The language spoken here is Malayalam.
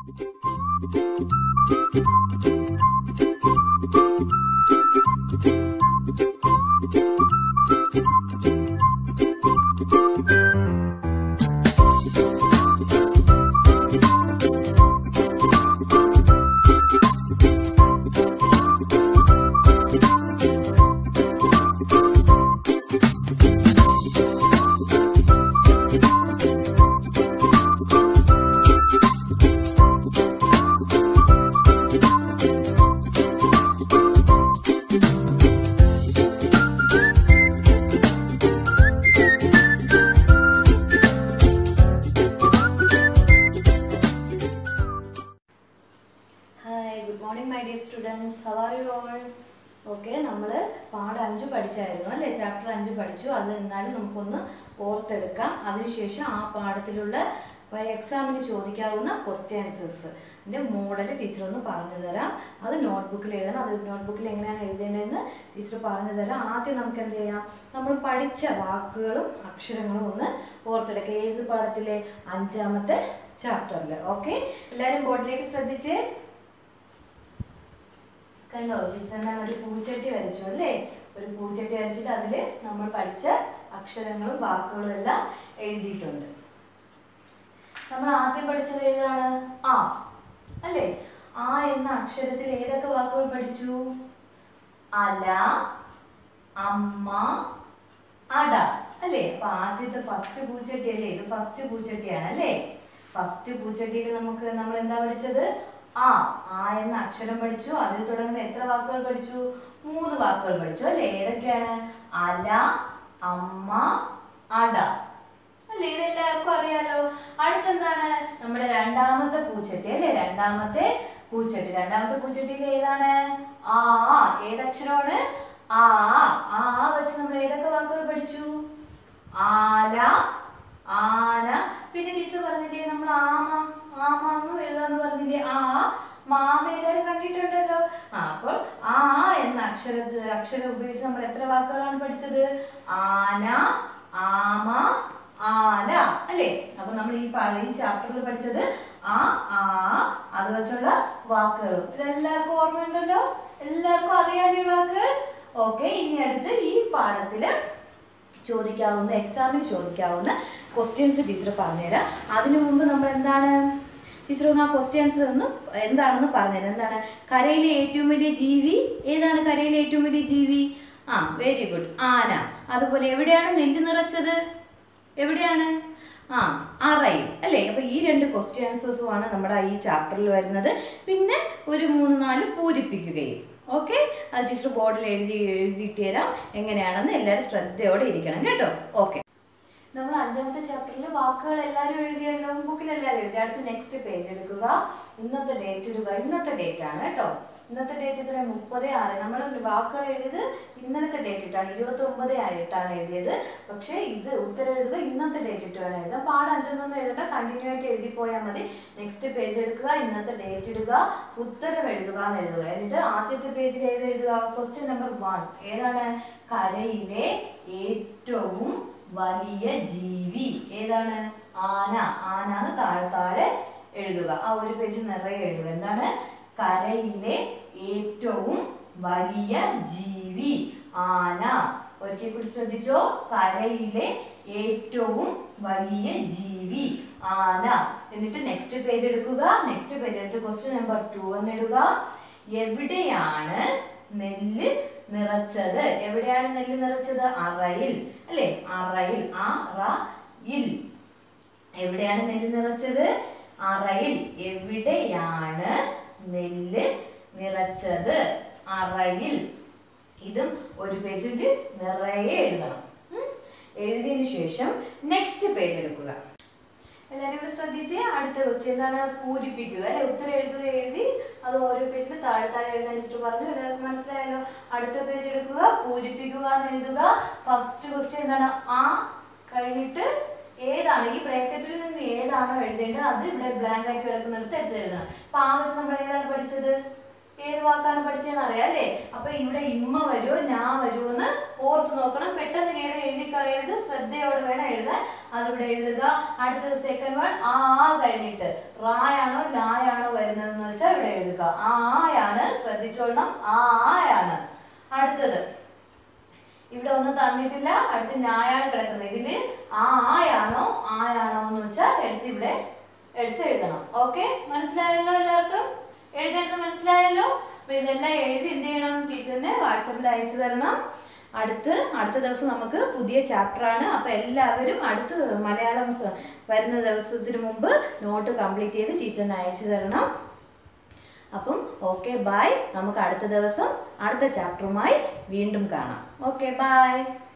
Hi good morning my dear students how are you all okay നമ്മൾ പാഠം അഞ്ച് പഠിച്ചായിരുന്നു അല്ലേ ചാപ്റ്റർ അഞ്ച് പഠിച്ചു അത് എന്നാലും നമുക്കൊന്ന് ഓർത്തെടുക്കാം അതിനുശേഷം ആ പാഠത്തിലുള്ള എക്സാമിന് ചോദിക്കാവുന്ന ക്വസ്റ്റ്യൻ ആൻസേഴ്സ് എൻ്റെ മോഡൽ ടീച്ചർ ഒന്ന് പറഞ്ഞു തരാം അത് നോട്ട്ബുക്കിൽ എഴുതണം അത് നോട്ട്ബുക്കിൽ എങ്ങനെയാണ് എഴുതേണ്ടതെന്ന് ടീച്ചർ പറഞ്ഞു തരാം ആദ്യം നമുക്ക് എന്ത് ചെയ്യാം നമ്മൾ പഠിച്ച വാക്കുകളും അക്ഷരങ്ങളും ഒന്ന് ഓർത്തെടുക്കുക ഏത് പാഠത്തിലെ അഞ്ചാമത്തെ ചാപ്റ്ററിൽ ഓക്കെ എല്ലാവരും ബോർഡിലേക്ക് ശ്രദ്ധിച്ചേ കണ്ടോ ടീച്ചർ എന്താണ് ഒരു പൂച്ചട്ടി വരച്ചു അല്ലേ ഒരു പൂച്ചട്ടി വരച്ചിട്ട് അതിൽ നമ്മൾ പഠിച്ച അക്ഷരങ്ങളും വാക്കുകളും എല്ലാം എഴുതിയിട്ടുണ്ട് നമ്മൾ ആദ്യം പഠിച്ചത് ഏതാണ് ആ അല്ലേ ആ എന്ന അക്ഷരത്തിൽ ഏതൊക്കെ വാക്കുകൾ പഠിച്ചു അല അമ്മ അട അല്ലേ അപ്പൊ ആദ്യത്തെ ഫസ്റ്റ് പൂച്ചട്ടി അല്ലേ ഇത് ഫസ്റ്റ് പൂച്ചട്ടിയാണ് അല്ലേ ഫസ്റ്റ് പൂച്ചട്ടിയിൽ നമുക്ക് നമ്മൾ എന്താ പഠിച്ചത് ആ ആ എന്ന അക്ഷരം പഠിച്ചു അതിൽ തുടങ്ങുന്ന എത്ര വാക്കുകൾ പഠിച്ചു മൂന്ന് വാക്കുകൾ പഠിച്ചു അല്ലേ ഏതൊക്കെയാണ് അല അമ്മ അട അല്ലേ ഇതെല്ലാവർക്കും അറിയാലോ അടുത്തെന്താണ് നമ്മുടെ രണ്ടാമത്തെ പൂച്ചട്ടി അല്ലേ രണ്ടാമത്തെ പൂച്ചട്ടി രണ്ടാമത്തെ പൂച്ചട്ടിയിൽ ഏതാണ് ആ ഏതക്ഷരമാണ് ആ ആ ആ വെച്ച് നമ്മൾ ഏതൊക്കെ വാക്കുകൾ പഠിച്ചു ആല ആന പിന്നെ ടീച്ചർ പറഞ്ഞില്ലേ നമ്മൾ ആമ ആമ എന്ന് എഴുതാന്ന് പറഞ്ഞില്ലേ ആ മാമ ഏതായാലും കണ്ടിട്ടുണ്ടല്ലോ ആ അപ്പോൾ ആ എന്ന അക്ഷരത്ത് അക്ഷരം ഉപയോഗിച്ച് നമ്മൾ എത്ര വാക്കുകളാണ് പഠിച്ചത് ആന ആമ ആന അല്ലേ അപ്പൊ നമ്മൾ ഈ പാ- ഈ ചാപ്റ്ററിൽ പഠിച്ചത് ആ ആ അത് വെച്ചുള്ള വാക്കുകളും ഇതെല്ലാവർക്കും ഓർമ്മയുണ്ടല്ലോ എല്ലാവർക്കും അറിയാലോ ഈ വാക്കുകൾ ഓക്കെ ഇനി അടുത്ത് ഈ പാഠത്തില് ചോദിക്കാവുന്ന എക്സാമിന് ചോദിക്കാവുന്ന ക്വസ്റ്റ്യൻസ് ടീച്ചർ പറഞ്ഞുതരാം അതിനു മുമ്പ് നമ്മൾ എന്താണ് ടീച്ചർ ഒന്ന് ആ ക്വസ്റ്റ്യൻസ് ഒന്ന് എന്താണെന്ന് പറഞ്ഞുതരാം എന്താണ് കരയിലെ ഏറ്റവും വലിയ ജീവി ഏതാണ് കരയിലെ ഏറ്റവും വലിയ ജീവി ആ വെരി ഗുഡ് ആന അതുപോലെ എവിടെയാണ് നെല്ല് നിറച്ചത് എവിടെയാണ് ആ അറയിൽ അല്ലേ അപ്പൊ ഈ രണ്ട് ക്വസ്റ്റ്യൻ ആൻസേഴ്സും ആണ് നമ്മുടെ ഈ ചാപ്റ്ററിൽ വരുന്നത് പിന്നെ ഒരു മൂന്ന് നാല് പൂരിപ്പിക്കുകയും ഓക്കെ അത് ടീച്ചർ ബോർഡിൽ എഴുതി എഴുതിയിട്ട് തരാം എങ്ങനെയാണെന്ന് എല്ലാവരും ശ്രദ്ധയോടെ ഇരിക്കണം കേട്ടോ ഓക്കെ നമ്മൾ അഞ്ചാമത്തെ ചാപ്റ്ററിൽ വാക്കുകൾ എല്ലാവരും എഴുതിയല്ലോ ബുക്കിൽ എല്ലാവരും എഴുതി അടുത്ത് നെക്സ്റ്റ് പേജ് എടുക്കുക ഇന്നത്തെ ഡേറ്റ് ഇടുക ഇന്നത്തെ ഡേറ്റ് ആണ് കേട്ടോ ഇന്നത്തെ ഡേറ്റ് ഇത്ര മുപ്പത് ആറ് നമ്മൾ വാക്കുകൾ എഴുതിയത് ഇന്നലത്തെ ഡേറ്റ് ഇട്ടാണ് ഇരുപത്തി ഒമ്പത് ആയിട്ടാണ് എഴുതിയത് പക്ഷേ ഇത് ഉത്തരം എഴുതുക ഇന്നത്തെ ഡേറ്റ് ഇട്ട് വേണം എഴുതാം പാഠം അഞ്ചൊന്നും എഴുതണ്ട കണ്ടിന്യൂ ആയിട്ട് എഴുതി പോയാൽ മതി നെക്സ്റ്റ് പേജ് എടുക്കുക ഇന്നത്തെ ഡേറ്റ് ഇടുക ഉത്തരം എഴുതുക എന്ന് എഴുതുക എന്നിട്ട് ആദ്യത്തെ പേജിൽ ഏത് എഴുതുക ക്വസ്റ്റ്യൻ നമ്പർ വൺ ഏതാണ് കരയിലെ ഏറ്റവും വലിയ ജീവി ഏതാണ് ആന ആന എന്ന് താഴെ താഴെ എഴുതുക ആ ഒരു പേജ് നിറയെ എഴുതുക എന്താണ് കരയിലെ ഏറ്റവും വലിയ ജീവി ആന ഒരിക്കൽ കൂടി ശ്രദ്ധിച്ചോ കരയിലെ ഏറ്റവും വലിയ ജീവി ആന എന്നിട്ട് നെക്സ്റ്റ് പേജ് എടുക്കുക നെക്സ്റ്റ് പേജ് എടുത്ത് ക്വസ്റ്റ്യൻ നമ്പർ ടു എന്നിടുക എവിടെയാണ് നെല്ല് നിറച്ചത് എവിടെയാണ് നെല്ല് നിറച്ചത് അറയിൽ അല്ലെ അറയിൽ അറയിൽ എവിടെയാണ് നെല്ല് നിറച്ചത് അറയിൽ എവിടെയാണ് നെല്ല് നിറച്ചത് അറയിൽ ഇതും ഒരു പേജിൽ നിറയെ എഴുതണം ഉം. എഴുതിയതിനു ശേഷം നെക്സ്റ്റ് പേജ് എടുക്കുക എല്ലാവരും ഇവിടെ ശ്രദ്ധിച്ച് അടുത്ത ക്വസ്റ്റ്യൻ എന്താണ് പൂരിപ്പിക്കുക അല്ലെ ഉത്തരം എഴുതുക എഴുതി അത് ഓരോ പേജിൽ താഴെ താഴെ എഴുതാൻ ടീച്ചർ പറഞ്ഞു എല്ലാവർക്കും മനസ്സിലായല്ലോ അടുത്ത പേജ് എടുക്കുക പൂരിപ്പിക്കുക എന്ന് എഴുതുക ഫസ്റ്റ് ക്വസ്റ്റ്യൻ എന്താണ് ആ കഴിഞ്ഞിട്ട് ഏതാണ് ഈ ബ്രാക്കറ്റിൽ നിന്ന് ഏതാണോ എഴുതേണ്ടത് അത് ഇവിടെ ബ്ലാങ്ക് ആയിട്ട് കിടക്കുന്നിടത്ത് എടുത്ത് എഴുതണം അപ്പൊ ആ വെച്ച് നമ്മൾ ഏതാണ് പഠിച്ചത് ഏത് വാക്കാണ് പഠിച്ചതെന്ന് അറിയാം അല്ലേ അപ്പൊ ഇവിടെ ഇമ്മ വരുമോ ഞാ വരുമോ എന്ന് ഓർത്ത് നോക്കണം പെട്ടെന്ന് കയറി എഴുതി കളയരുത് ശ്രദ്ധയോടെ വേണം എഴുതാൻ അതിവിടെ എഴുതുക അടുത്തത് സെക്കൻഡ് വൺ ആ ആ കഴിഞ്ഞിട്ട് റായാണോ ലായാണോ വരുന്നതെന്ന് വെച്ചാൽ ഇവിടെ എഴുതുക ആ ആയാണ് ശ്രദ്ധിച്ചോളണം ആ ആയാണ് അടുത്തത് ഇവിടെ ഒന്നും തന്നിട്ടില്ല അടുത്ത് ഞായാണ് കിടക്കുന്നത് ഇതില് ആ ആയാണോ ആയാണോ എന്ന് വെച്ചാൽ എടുത്ത് ഇവിടെ എടുത്ത് എഴുതണം ഓക്കെ മനസ്സിലായല്ലോ എല്ലാവർക്കും എഴുതേണ്ടത് മനസ്സിലായല്ലോ അപ്പൊ ഇതെല്ലാം എഴുതി എന്ത് ചെയ്യണം ടീച്ചറിന് വാട്സപ്പിൽ അയച്ചു തരണം അടുത്ത് അടുത്ത ദിവസം നമുക്ക് പുതിയ ചാപ്റ്റർ ആണ് അപ്പൊ എല്ലാവരും അടുത്ത് മലയാളം സ- വരുന്ന ദിവസത്തിന് മുമ്പ് നോട്ട് കംപ്ലീറ്റ് ചെയ്ത് ടീച്ചറിന് അയച്ചു തരണം അപ്പം ഓക്കെ ബൈ നമുക്ക് അടുത്ത ദിവസം അടുത്ത ചാപ്റ്ററുമായി വീണ്ടും കാണാം ഓക്കെ ബൈ